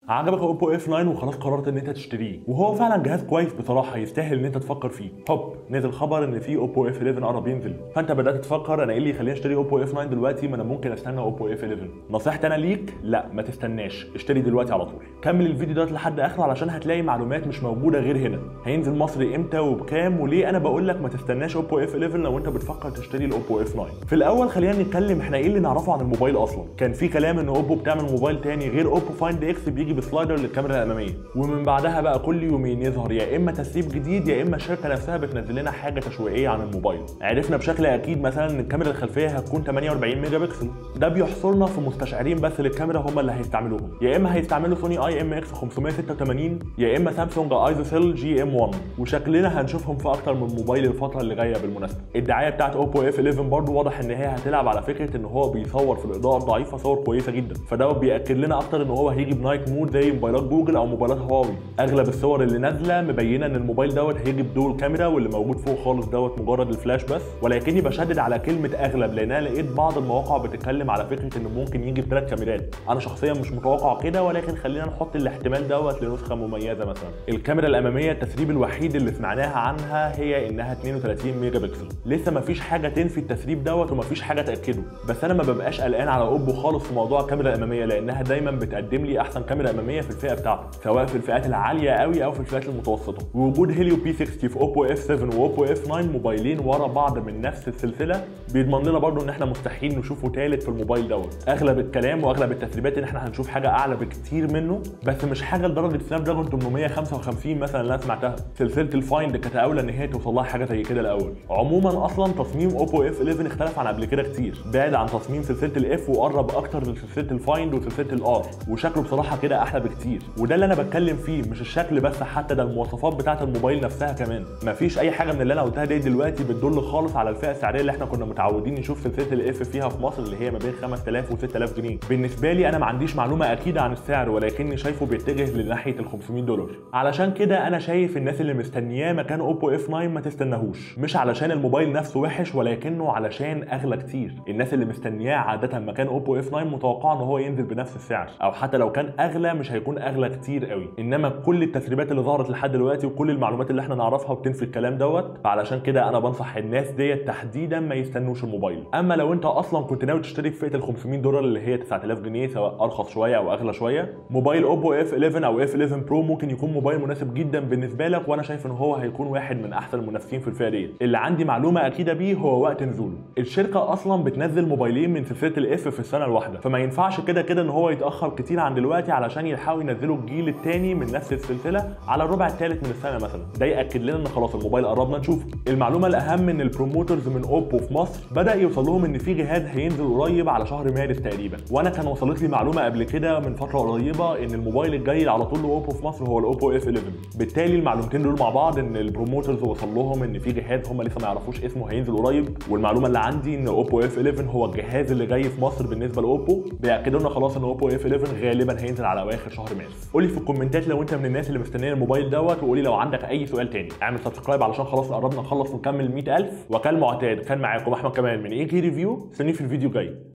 عجبك اوبو اف 9 وخلاص قررت ان انت تشتريه وهو فعلا جهاز كويس بصراحه يستاهل ان انت تفكر فيه هوب نزل خبر ان في اوبو اف 11 قرب ينزل فانت بدات تفكر انا ايه اللي يخليني اشتري اوبو اف 9 دلوقتي ما انا ممكن استنى اوبو اف 11 نصيحتي انا ليك لا ما تستناش اشتري دلوقتي على طول كمل الفيديو ده لحد اخره علشان هتلاقي معلومات مش موجوده غير هنا هينزل مصر امتى وبكام وليه انا بقول لك ما تستناش اوبو اف 11 لو انت بتفكر تشتري الاوبو اف 9 في الاول خلينا نتكلم احنا ايه اللي نعرفه عن الموبايل اصلا كان في كلام ان اوبو بتعمل موبايل تاني غير اوبو فايند اكس بيجي بسلايدر للكاميرا الاماميه ومن بعدها بقى كل يومين يظهر يا اما تسريب جديد يا اما الشركه نفسها بتنزل لنا حاجه تشويقيه عن الموبايل عرفنا بشكل اكيد مثلا ان الكاميرا الخلفيه هتكون 48 ميجا بكسل ده بيحصرنا في مستشعرين بس للكاميرا هم اللي هيستعملوهم يا اما هيستعملوا سوني اي ام اكس 586 يا اما سامسونج ايزوسيل جي ام 1 وشكلنا هنشوفهم في اكتر من موبايل الفتره اللي جايه بالمناسبه الدعايه بتاعت اوبو اف 11 برضو واضح ان هي هتلعب على فكره ان هو بيصور في الاضاءه الضعيفه صور كويسه جدا فده بياكد لنا اكتر ان هو هيجي بنايت مود زي موبايلات جوجل او موبايلات هواوي اغلب الصور اللي نازله مبينه ان الموبايل دوت هيجي بدول كاميرا واللي موجود فوق خالص دوت مجرد الفلاش بس ولكني بشدد على كلمه اغلب لان انا لقيت بعض المواقع بتتكلم على فكره انه ممكن يجي بثلاث كاميرات انا شخصيا مش متوقع كده ولكن خلينا نحط الاحتمال دوت لنسخه مميزه مثلا الكاميرا الاماميه التسريب الوحيد اللي سمعناها عنها هي انها 32 ميجا بكسل لسه ما فيش حاجه تنفي التسريب دوت وما فيش حاجه تاكده بس انا ما ببقاش قلقان على اوبو خالص في موضوع الكاميرا الاماميه لانها دايما بتقدم لي احسن كاميرا اماميه في الفئه بتاعته سواء في الفئات العاليه قوي او في الفئات المتوسطه ووجود هيليو بي 60 في اوبو اف 7 واوبو اف 9 موبايلين ورا بعض من نفس السلسله بيضمن لنا برضو ان احنا مستحيل نشوفه ثالث في الموبايل دوت اغلب الكلام واغلب التسريبات ان احنا هنشوف حاجه اعلى بكتير منه بس مش حاجه لدرجه سناب دراجون 855 مثلا اللي انا سمعتها سلسله الفايند كانت اولى ان هي توصل لها حاجه زي كده الاول عموما اصلا تصميم اوبو اف 11 اختلف عن قبل كده كتير بعد عن تصميم سلسله الاف وقرب اكتر لسلسله الفايند وسلسله الار وشكله بصراحه كده احلى بكتير وده اللي انا بتكلم فيه مش الشكل بس حتى ده المواصفات بتاعه الموبايل نفسها كمان مفيش اي حاجه من اللي انا قلتها دي دلوقتي بتدل خالص على الفئه السعريه اللي احنا كنا متعودين نشوف سلسله الاف فيها في مصر اللي هي ما بين 5000 و 6000 جنيه بالنسبه لي انا ما عنديش معلومه اكيده عن السعر ولكني شايفه بيتجه لناحيه ال 500 دولار علشان كده انا شايف الناس اللي مستنياه مكان اوبو اف 9 ما تستناهوش مش علشان الموبايل نفسه وحش ولكنه علشان اغلى كتير الناس اللي مستنياه عاده مكان اوبو اف 9 متوقعه ان هو ينزل بنفس السعر او حتى لو كان اغلى مش هيكون اغلى كتير قوي انما كل التسريبات اللي ظهرت لحد دلوقتي وكل المعلومات اللي احنا نعرفها بتنفي الكلام دوت فعلشان كده انا بنصح الناس ديت تحديدا ما يستنوش الموبايل اما لو انت اصلا كنت ناوي تشترك في فئه ال 500 دولار اللي هي 9000 جنيه سواء ارخص شويه او اغلى شويه موبايل اوبو اف 11 او اف 11 برو ممكن يكون موبايل مناسب جدا بالنسبه لك وانا شايف ان هو هيكون واحد من احسن المنافسين في الفئه ديت اللي عندي معلومه اكيده بيه هو وقت نزوله الشركه اصلا بتنزل موبايلين من سلسله الاف في السنه الواحده فما ينفعش كده كده ان هو يتاخر كتير عن دلوقتي علشان يلحقوا ينزلوا الجيل الثاني من نفس السلسله على الربع الثالث من السنه مثلا ده ياكد لنا ان خلاص الموبايل قربنا نشوفه المعلومه الاهم ان البروموترز من اوبو في مصر بدا يوصل لهم ان في جهاز هينزل قريب على شهر مارس تقريبا وانا كان وصلت لي معلومه قبل كده من فتره قريبه ان الموبايل الجاي على طول لاوبو في مصر هو الاوبو اف 11 بالتالي المعلومتين دول مع بعض ان البروموترز وصل لهم ان في جهاز هم لسه ما يعرفوش اسمه هينزل قريب والمعلومه اللي عندي ان اوبو اف 11 هو الجهاز اللي جاي في مصر بالنسبه لاوبو بياكدوا لنا خلاص ان اوبو اف 11 غالبا هينزل على اواخر شهر مارس قولي في الكومنتات لو انت من الناس اللي مستنيه الموبايل دوت وقولي لو عندك اي سؤال تاني اعمل سبسكرايب علشان خلاص قربنا نخلص ونكمل 100000 وكالمعتاد كان معاكم احمد كمال من اي كي ريفيو استنيه في الفيديو الجاي